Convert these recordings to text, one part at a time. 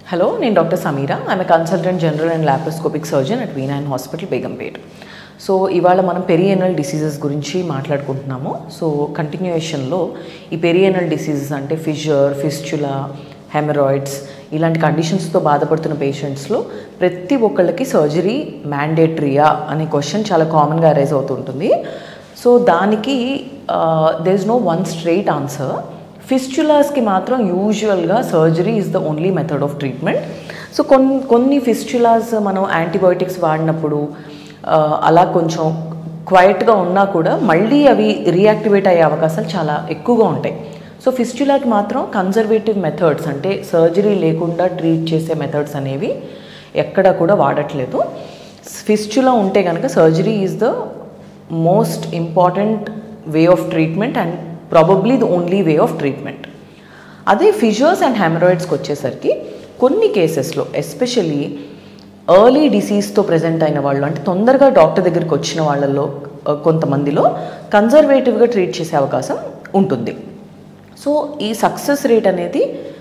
hello నేను doctor Sameera I'm consultant general and laparoscopic surgeon at V nine hospital Begumpet so ఇవాళ మనం perianal diseases గురించి మాట్లాడుకుంటున్నాము సో కంటిన్యూయేషన్లో ఈ పెరియనల్ డిసీజెస్ అంటే ఫిషర్ ఫిస్చులా హెమరాయిడ్స్ ఇలాంటి కండిషన్స్తో బాధపడుతున్న పేషెంట్స్లో ప్రతి ఒక్కళ్ళకి సర్జరీ మ్యాండేటరీయా అనే క్వశ్చన్ చాలా కామన్గా అరైజ్ అవుతుంటుంది సో దానికి there is no one straight answer ఫిస్చులాస్కి మాత్రం యూజువల్గా surgery is the only method of treatment so కొన్ని కొన్ని ఫిస్చులాస్ మనం యాంటీబయోటిక్స్ వాడినప్పుడు ఆ, అలా కొంచెం క్వైట్గా ఉన్నా కూడా మళ్ళీ అవి రీయాక్టివేట్ అయ్యే అవకాశాలు చాలా ఎక్కువగా ఉంటాయి సో ఫిస్చులాకి మాత్రం కన్జర్వేటివ్ మెథడ్స్ అంటే సర్జరీ లేకుండా ట్రీట్ చేసే మెథడ్స్ అనేవి ఎక్కడ కూడా వాడట్లేదు ఫిస్చులా ఉంటే కనుక surgery is the most important way of treatment and probably the only way of treatment అదే ఫిజర్స్ అండ్ హెమరాయిడ్స్కి వచ్చేసరికి కొన్ని కేసెస్లో ఎస్పెషలీ ఎర్లీ డిసీజ్తో ప్రజెంట్ అయిన వాళ్ళు అంటే తొందరగా డాక్టర్ దగ్గరికి వచ్చిన వాళ్ళల్లో ఆ, కొంతమందిలో కన్జర్వేటివ్గా ట్రీట్ చేసే అవకాశం ఉంటుంది సో ఈ సక్సెస్ రేట్ అనేది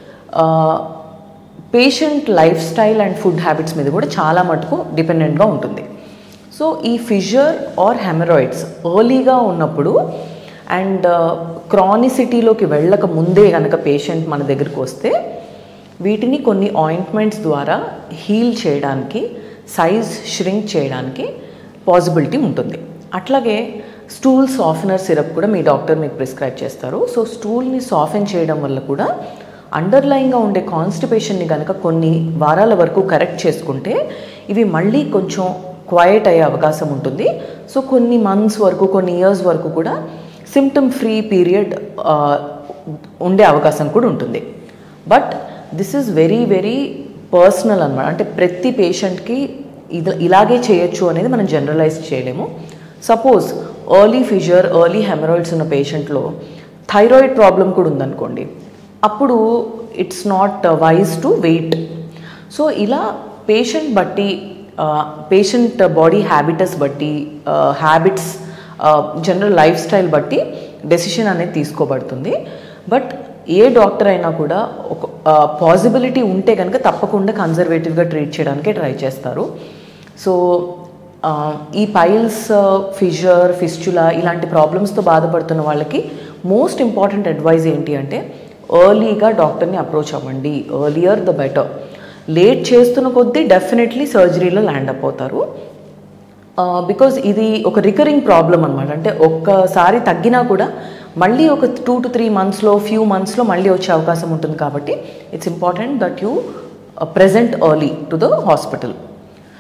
patient life style and food habits మీద కూడా చాలా మటుకు డిపెండెంట్గా ఉంటుంది సో ఈ ఫిజర్ ఆర్ హెమరాయిడ్స్ ఎర్లీగా ఉన్నప్పుడు అండ్ క్రానిసిటీలోకి వెళ్ళక ముందే కనుక పేషెంట్ మన దగ్గరికి వస్తే వీటిని కొన్ని ఆయింట్మెంట్స్ ద్వారా హీల్ చేయడానికి సైజ్ ష్రింక్ చేయడానికి పాసిబిలిటీ ఉంటుంది అట్లాగే స్టూల్ సాఫ్ట్నర్ సిరప్ కూడా మీ డాక్టర్ మీకు ప్రిస్క్రైబ్ చేస్తారు సో స్టూల్ని సాఫెన్ చేయడం వల్ల కూడా అండర్లైన్గా ఉండే కాన్స్టిపేషన్ని కనుక కొన్ని వారాల వరకు కరెక్ట్ చేసుకుంటే ఇవి మళ్ళీ కొంచెం క్వైట్ అయ్యే అవకాశం ఉంటుంది సో కొన్ని మంత్స్ వరకు కొన్ని ఇయర్స్ వరకు కూడా సిమ్టమ్ ఫ్రీ పీరియడ్ ఉండే అవకాశం కూడా ఉంటుంది but this is very very personal అనమాట అంటే ప్రతి పేషెంట్కి ఇది ఇలాగే చేయొచ్చు అనేది మనం జనరలైజ్ చేయలేము suppose early fissure early haemorrhoids ఉన్న పేషెంట్లో థైరాయిడ్ ప్రాబ్లం కూడా ఉందనుకోండి అప్పుడు it's not wise to wait so ఇలా పేషెంట్ బట్టి పేషెంట్ బాడీ హ్యాబిటస్ బట్టి హ్యాబిట్స్ జనరల్ లైఫ్ స్టైల్ బట్టి డెసిషన్ అనేది తీసుకోబడుతుంది బట్ ఏ డాక్టర్ అయినా కూడా ఒక పాసిబిలిటీ ఉంటే కనుక తప్పకుండా కన్జర్వేటివ్గా ట్రీట్ చేయడానికే ట్రై చేస్తారు సో ఆ, ఈ పైల్స్ ఫిజర్ ఫిస్చులా ఇలాంటి ప్రాబ్లమ్స్తో బాధపడుతున్న వాళ్ళకి మోస్ట్ ఇంపార్టెంట్ అడ్వైజ్ ఏంటి అంటే ఎర్లీగా డాక్టర్ని అప్రోచ్ అవ్వండి ఎర్లియర్ ద బెటర్ లేట్ చేస్తున్న కొద్దీ డెఫినెట్లీ సర్జరీలో ల్యాండ్ అప్ అవుతారు బికాజ్ ఇది ఒక రికరింగ్ ప్రాబ్లం అనమాట అంటే ఒక్కసారి తగ్గినా కూడా మళ్ళీ ఒక టూ టు త్రీ మంత్స్లో ఫ్యూ మంత్స్లో మళ్ళీ వచ్చే అవకాశం ఉంటుంది కాబట్టి it's important that you present early to the hospital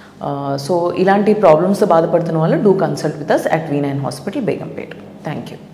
so ఇలాంటి ప్రాబ్లమ్స్ బాధపడుతున్న వాళ్ళు do consult with us at V nine hospital Begumpet thank you